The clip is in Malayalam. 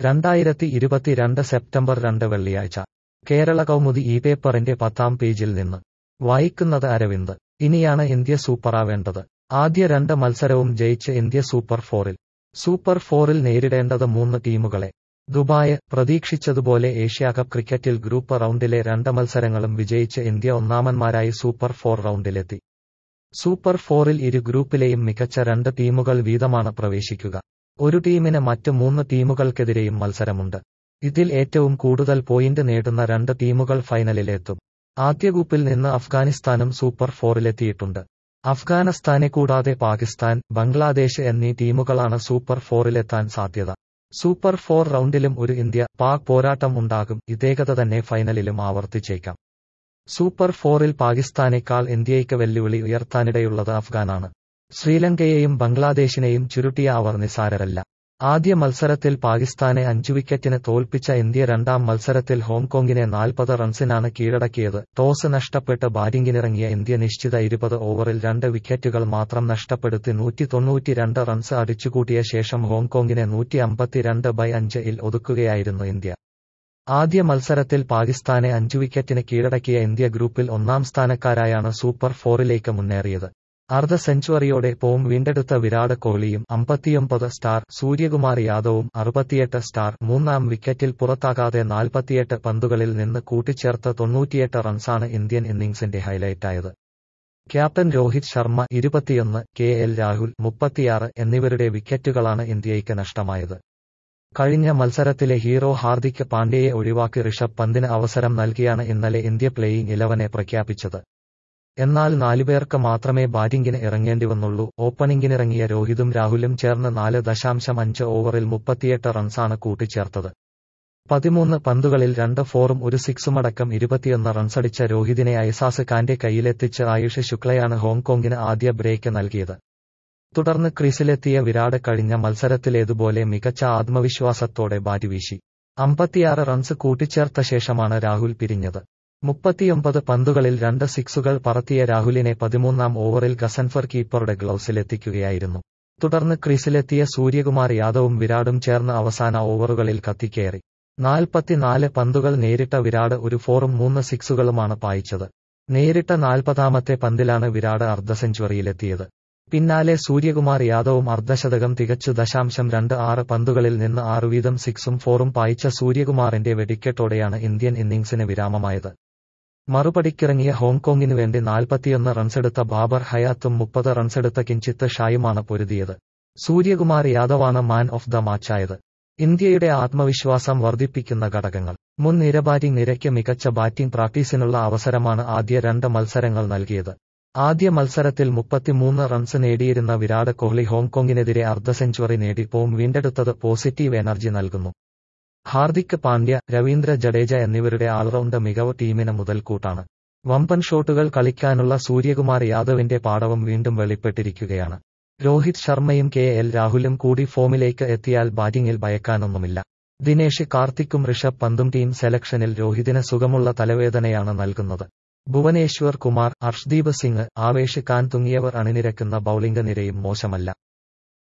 രണ്ടായിരത്തി ഇരുപത്തിരണ്ട് സെപ്റ്റംബർ രണ്ട് വെള്ളിയാഴ്ച കേരള കൗമുദി ഈ പേപ്പറിന്റെ പത്താം പേജിൽ നിന്ന് വായിക്കുന്നത് അരവിന്ദ് ഇനിയാണ് ഇന്ത്യ സൂപ്പറാവേണ്ടത് ആദ്യ രണ്ട് മത്സരവും ജയിച്ച് ഇന്ത്യ സൂപ്പർ ഫോറിൽ സൂപ്പർ ഫോറിൽ നേരിടേണ്ടത് മൂന്ന് ടീമുകളെ ദുബായ് പ്രതീക്ഷിച്ചതുപോലെ ഏഷ്യാകപ്പ് ക്രിക്കറ്റിൽ ഗ്രൂപ്പ് റൗണ്ടിലെ രണ്ട് മത്സരങ്ങളും വിജയിച്ച് ഇന്ത്യ ഒന്നാമന്മാരായി സൂപ്പർ ഫോർ റൗണ്ടിലെത്തി സൂപ്പർ ഫോറിൽ ഇരു ഗ്രൂപ്പിലെയും മികച്ച രണ്ട് ടീമുകൾ വീതമാണ് പ്രവേശിക്കുക ഒരു ടീമിന് മറ്റ് മൂന്ന് ടീമുകൾക്കെതിരെയും മത്സരമുണ്ട് ഇതിൽ ഏറ്റവും കൂടുതൽ പോയിന്റ് നേടുന്ന രണ്ട് ടീമുകൾ ഫൈനലിലെത്തും ആദ്യ ഗ്രൂപ്പിൽ നിന്ന് അഫ്ഗാനിസ്ഥാനും സൂപ്പർ ഫോറിലെത്തിയിട്ടുണ്ട് അഫ്ഗാനിസ്ഥാനെ കൂടാതെ പാകിസ്ഥാൻ ബംഗ്ലാദേശ് എന്നീ ടീമുകളാണ് സൂപ്പർ ഫോറിലെത്താൻ സാധ്യത സൂപ്പർ ഫോർ റൗണ്ടിലും ഒരു ഇന്ത്യ പാക് പോരാട്ടം ഉണ്ടാകും ഇതേകത തന്നെ ഫൈനലിലും ആവർത്തിച്ചേക്കാം സൂപ്പർ ഫോറിൽ പാകിസ്ഥാനേക്കാൾ ഇന്ത്യയ്ക്ക് വെല്ലുവിളി ഉയർത്താനിടയുള്ളത് അഫ്ഗാനാണ് ശ്രീലങ്കയെയും ബംഗ്ലാദേശിനെയും ചുരുട്ടിയ അവർ നിസാരരല്ല ആദ്യ മത്സരത്തിൽ പാകിസ്ഥാനെ അഞ്ചു വിക്കറ്റിന് തോൽപ്പിച്ച ഇന്ത്യ രണ്ടാം മത്സരത്തിൽ ഹോങ്കോങ്ങിനെ നാൽപ്പത് റൺസിനാണ് കീഴടക്കിയത് ടോസ് നഷ്ടപ്പെട്ട് ബാറ്റിംഗിനിറങ്ങിയ ഇന്ത്യ നിശ്ചിത ഇരുപത് ഓവറിൽ രണ്ട് വിക്കറ്റുകൾ മാത്രം നഷ്ടപ്പെടുത്തി നൂറ്റി തൊണ്ണൂറ്റിരണ്ട് റൺസ് അടിച്ചുകൂട്ടിയ ശേഷം ഹോങ്കോങ്ങിനെ നൂറ്റി അമ്പത്തിരണ്ട് ബൈ അഞ്ച് ഇൽ ഒതുക്കുകയായിരുന്നു ഇന്ത്യ ആദ്യ മത്സരത്തിൽ പാകിസ്ഥാനെ അഞ്ചു വിക്കറ്റിന് കീഴടക്കിയ ഇന്ത്യ ഗ്രൂപ്പിൽ ഒന്നാം സ്ഥാനക്കാരായാണ് സൂപ്പർ ഫോറിലേക്ക് മുന്നേറിയത് അർദ്ധ സെഞ്ചുറിയോടെ പോം വീണ്ടെടുത്ത വിരാട് കോഹ്ലിയും അമ്പത്തിയൊമ്പത് സ്റ്റാർ സൂര്യകുമാർ യാദവും അറുപത്തിയെട്ട് സ്റ്റാർ മൂന്നാം വിക്കറ്റിൽ പുറത്താകാതെ നാൽപ്പത്തിയെട്ട് പന്തുകളിൽ നിന്ന് കൂട്ടിച്ചേർത്ത തൊണ്ണൂറ്റിയെട്ട് റൺസാണ് ഇന്ത്യൻ ഇന്നിംഗ്സിന്റെ ഹൈലൈറ്റായത് ക്യാപ്റ്റൻ രോഹിത് ശർമ്മ ഇരുപത്തിയൊന്ന് കെ എൽ രാഹുൽ മുപ്പത്തിയാറ് എന്നിവരുടെ വിക്കറ്റുകളാണ് ഇന്ത്യയ്ക്ക് നഷ്ടമായത് കഴിഞ്ഞ മത്സരത്തിലെ ഹീറോ ഹാർദിക് പാണ്ഡ്യയെ ഒഴിവാക്കി ഋഷഭ് പന്തിന് അവസരം നൽകിയാണ് ഇന്നലെ ഇന്ത്യ പ്ലേയിംഗ് ഇലവനെ പ്രഖ്യാപിച്ചത് എന്നാൽ നാലുപേർക്ക് മാത്രമേ ബാറ്റിംഗിന് ഇറങ്ങേണ്ടിവന്നുള്ളൂ ഓപ്പണിംഗിനിറങ്ങിയ രോഹിതും രാഹുലും ചേർന്ന് നാല് ദശാംശം അഞ്ച് ഓവറിൽ മുപ്പത്തിയെട്ട് റൺസാണ് കൂട്ടിച്ചേർത്തത് പതിമൂന്ന് പന്തുകളിൽ രണ്ട് ഫോറും ഒരു സിക്സുമടക്കം ഇരുപത്തിയൊന്ന് റൺസടിച്ച രോഹിതിനെ ഐസാസ് ഖാന്റെ കയ്യിലെത്തിച്ച് ആയുഷ് ശുക്ലയാണ് ഹോങ്കോങ്ങിന് ആദ്യ ബ്രേക്ക് നൽകിയത് തുടർന്ന് ക്രീസിലെത്തിയ വിരാട് കഴിഞ്ഞ മത്സരത്തിലേതുപോലെ മികച്ച ആത്മവിശ്വാസത്തോടെ ബാറ്റ് വീശി അമ്പത്തിയാറ് റൺസ് കൂട്ടിച്ചേർത്ത ശേഷമാണ് രാഹുൽ പിരിഞ്ഞത് മുപ്പത്തിയൊമ്പത് പന്തുകളിൽ രണ്ട് സിക്സുകൾ പറത്തിയ രാഹുലിനെ പതിമൂന്നാം ഓവറിൽ ഗസൻഫർ കീപ്പറുടെ ഗ്ലൗസിലെത്തിക്കുകയായിരുന്നു തുടർന്ന് ക്രീസിലെത്തിയ സൂര്യകുമാർ യാദവും വിരാടും ചേർന്ന് അവസാന ഓവറുകളിൽ കത്തിക്കേറി നാൽപ്പത്തിനാല് പന്തുകൾ നേരിട്ട വിരാട് ഒരു ഫോറും മൂന്ന് സിക്സുകളുമാണ് പായിച്ചത് നേരിട്ട നാൽപ്പതാമത്തെ പന്തിലാണ് വിരാട് അർദ്ധ സെഞ്ചുറിയിലെത്തിയത് പിന്നാലെ സൂര്യകുമാർ യാദവും അർദ്ധശതകം തികച്ചു ദശാംശം രണ്ട് ആറ് പന്തുകളിൽ നിന്ന് ആറ് വീതം സിക്സും ഫോറും പായിച്ച സൂര്യകുമാറിന്റെ വെടിക്കെട്ടോടെയാണ് ഇന്ത്യൻ ഇന്നിംഗ്സിന് വിരാമമായത് മറുപടിക്കിറങ്ങിയ ഹോങ്കോങ്ങിനു വേണ്ടി നാൽപ്പത്തിയൊന്ന് റൺസെടുത്ത ബാബർ ഹയാത്തും മുപ്പത് റൺസെടുത്ത കിഞ്ചിത്ത് ഷായുമാണ് പൊരുതിയത് സൂര്യകുമാർ യാദവാണ് മാൻ ഓഫ് ദ മാച്ചായത് ഇന്ത്യയുടെ ആത്മവിശ്വാസം വർദ്ധിപ്പിക്കുന്ന ഘടകങ്ങൾ മുൻ നിര ബാറ്റിംഗ് നിരയ്ക്ക് മികച്ച ബാറ്റിംഗ് പ്രാക്ടീസിനുള്ള അവസരമാണ് ആദ്യ രണ്ട് മത്സരങ്ങൾ നൽകിയത് ആദ്യ മത്സരത്തിൽ മുപ്പത്തിമൂന്ന് റൺസ് നേടിയിരുന്ന വിരാട് കോഹ്ലി ഹോങ്കോങ്ങിനെതിരെ അർദ്ധ സെഞ്ചുറി നേടി പോം വീണ്ടെടുത്തത് പോസിറ്റീവ് എനർജി നൽകുന്നു ഹാർദിക് പാണ്ഡ്യ രവീന്ദ്ര ജഡേജ എന്നിവരുടെ ആൾറൗണ്ട് മികവ് ടീമിന് മുതൽക്കൂട്ടാണ് വമ്പൻ ഷോട്ടുകൾ കളിക്കാനുള്ള സൂര്യകുമാർ യാദവിന്റെ പാടവം വീണ്ടും വെളിപ്പെട്ടിരിക്കുകയാണ് രോഹിത് ശർമ്മയും കെ എൽ രാഹുലും കൂടി ഫോമിലേക്ക് എത്തിയാൽ ബാറ്റിംഗിൽ ഭയക്കാനൊന്നുമില്ല ദിനേഷ് കാർത്തിക്കും ഋഷഭ് പന്തും ടീം സെലക്ഷനിൽ രോഹിതിന് സുഖമുള്ള തലവേദനയാണ് നൽകുന്നത് ഭുവനേശ്വർ കുമാർ അർഷ്ദീപ് സിംഗ് ആവേശ് ഖാൻ തുടങ്ങിയവർ അണിനിരക്കുന്ന ബൌളിംഗ് നിരയും മോശമല്ല